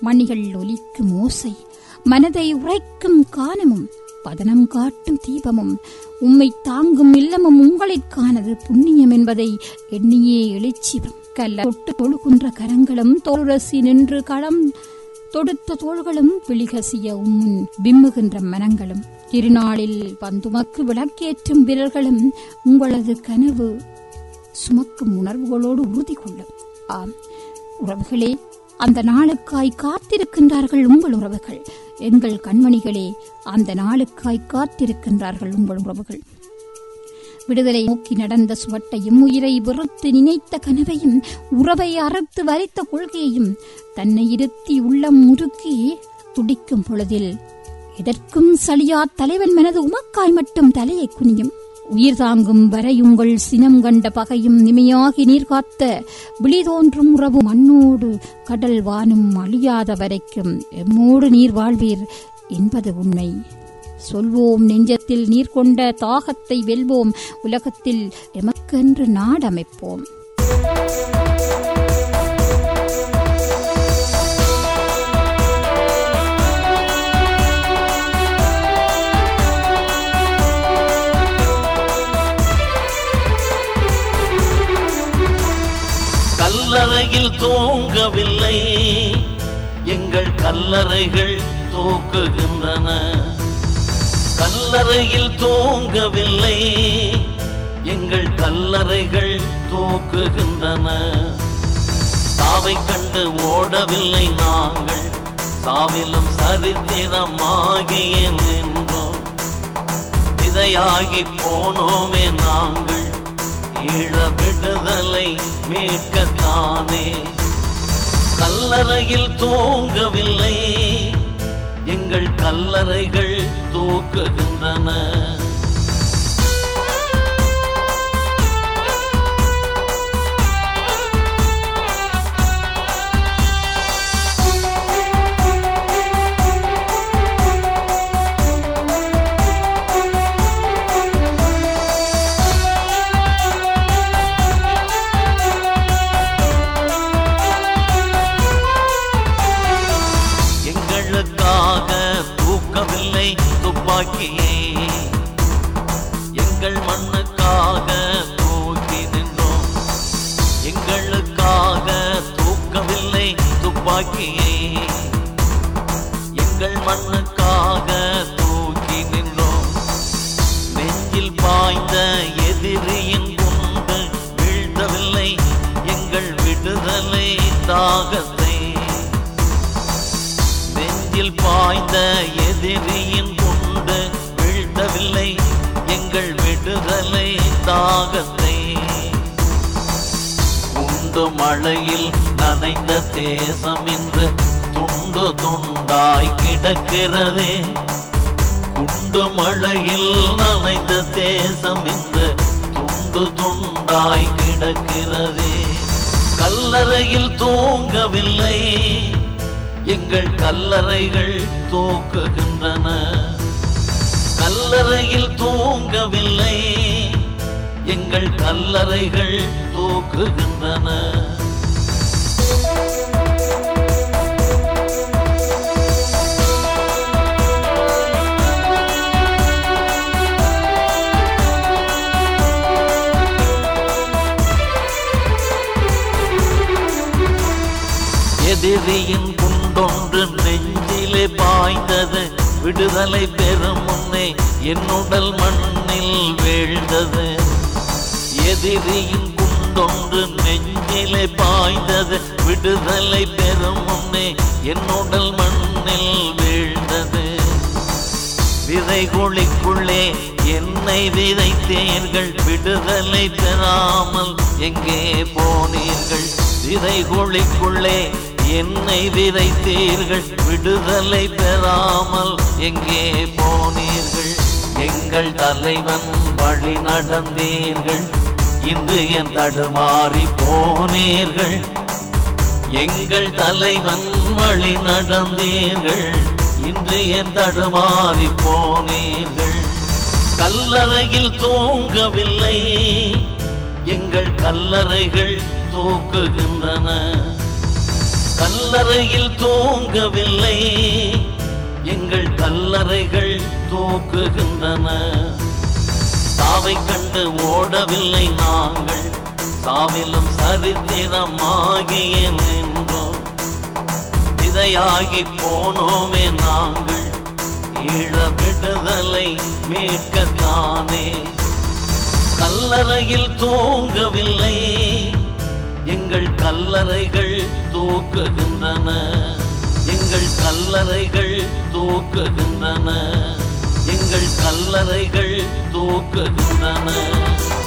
மணிகள் ஒலிக்கும் ஓசை மனதை உரைக்கும் கானமும் பதனம் காட்டும் தீபமும் உம்மை தாங்கும் இல்லமும் உங்களுக்கானது புண்ணியம் என்பதை எண்ணியே எழுச்சிவம் கல்ல தொட்டு தொழுகின்ற கரங்களும் தோளுரசி நின்று களம் தொடுத்த தோள்களும் விழிகசிய உம்முன் விம்முகின்ற மனங்களும் திருநாளில் வந்துமக்கு விளக்கேற்றும் விரல்களும் உங்களது கனவு சுமக்கும் உணர்வுகளோடு உறுதி கொள்ளும் ஆம் உறவுகளே அந்த நாளுக்காய் காத்திருக்கின்றார்கள் உங்கள் உறவுகள் எங்கள் கண்மணிகளே அந்த நாளுக்காய் காத்திருக்கின்றார்கள் உங்கள் உறவுகள் விடுதலை நோக்கி நடந்த சுவட்டையும் உயிரை வெறுத்து நினைத்த கனவையும் உறவை அறுத்து வரித்த கொள்கையையும் தன்னை இருத்தி உள்ளம் முறுக்கி துடிக்கும் பொழுதில் எதற்கும் சலியா தலைவன் மனது உமக்காய் மட்டும் தலையை குனியும் உயிர் தாங்கும் வரை உங்கள் சினம் கண்ட பகையும் நிமையாகி நீர் காத்த விழி தோன்றும் உறவு மண்ணோடு கடல் வானும் அழியாத வரைக்கும் எம்மோடு நீர் வாழ்வீர் என்பது உண்மை சொல்வோம் நெஞ்சத்தில் நீர் கொண்ட தாகத்தை வெல்வோம் உலகத்தில் எமக்கென்று நாடமைப்போம் கல்லறையில் தூங்கவில்லை எங்கள் கல்லறைகள் தூக்குகின்றன கல்லறையில் தூங்கவில்லை எங்கள் கல்லறைகள் தூக்குகின்றன சாவை கண்டு ஓடவில்லை நாங்கள் சாவிலும் சரித்திரமாகிய நின்றோம் விதையாகி போனோமே நாங்கள் ஈழ விடுதலை மீட்கத்தானே கல்லறையில் தூங்கவில்லை எங்கள் கல்லறைகள் தூக்குகின்றன எங்களுக்காக தூக்கவில்லை துப்பாக்கியை எங்கள் மண்ணுக்காக தூக்கி நின்றோம் எங்களுக்காக தூக்கவில்லை துப்பாக்கியை எங்கள் மண்ணுக்காக தூக்கி நின்றோம் நெஞ்சில் பாய்ந்த எதிரியின் குண்டு வீழ்த்தவில்லை எங்கள் விடுதலை தாகத்தை நெஞ்சில் பாய்ந்த எதிரியின் குண்டு வீழ்த்தவில்லை எங்கள் விடுதலை தாகத்தை குண்டு மழையில் நனைந்த தேசம் இன்று துண்டு துண்டாய் கிடக்கிறதே குண்டு மழையில் நனைந்த தேசம் இன்று துண்டு துண்டாய் கிடக்கிறதே கல்லறையில் தூங்கவில்லை எங்கள் கல்லறைகள் தூக்குகின்றன கல்லறையில் தூங்கவில்லை எங்கள் கல்லறைகள் தூக்குகின்றன எதிரியின் குண்டொன்று நெஞ்சிலே பாய்ந்தது விடுதலை பெறும் முன்னே என்னுடல் மண்ணில் வீழ்ந்தது எதிரியின் குண்டொன்று நெஞ்சிலே பாய்ந்தது விடுதலை பெறும் முன்னே என்னுடல் மண்ணில் வீழ்ந்தது விதைகுழிக்குள்ளே என்னை விதைத்தீர்கள் விடுதலை பெறாமல் எங்கே போனீர்கள் விதைகுழிக்குள்ளே என்னை விதைத்தீர்கள் விடுதலை பெறாமல் எங்கே போனீர்கள் எங்கள் தலைவன் வழி நடந்தீர்கள் இன்று என் தடுமாறி போனீர்கள் எங்கள் தலைவன் வழி நடந்தீர்கள் இன்று என் தடுமாறி போனீர்கள் கல்லறையில் தூங்கவில்லை எங்கள் கல்லறைகள் தூக்குகின்றன கல்லறையில் தூங்கவில்லை எங்கள் கல்லறைகள் தூக்குகின்றன சாவை கண்டு ஓடவில்லை நாங்கள் சாவிலும் சரித்திரமாகிய நின்றோம் இதையாகி போனோமே நாங்கள் ஈழ விடுதலை மீட்கத்தானே கல்லறையில் தூங்கவில்லை எங்கள் கல்லறைகள் தூக்குகின்றன எங்கள் கல்லறைகள் தூக்குகின்றன எங்கள் கல்லறைகள் தூக்குகின்றன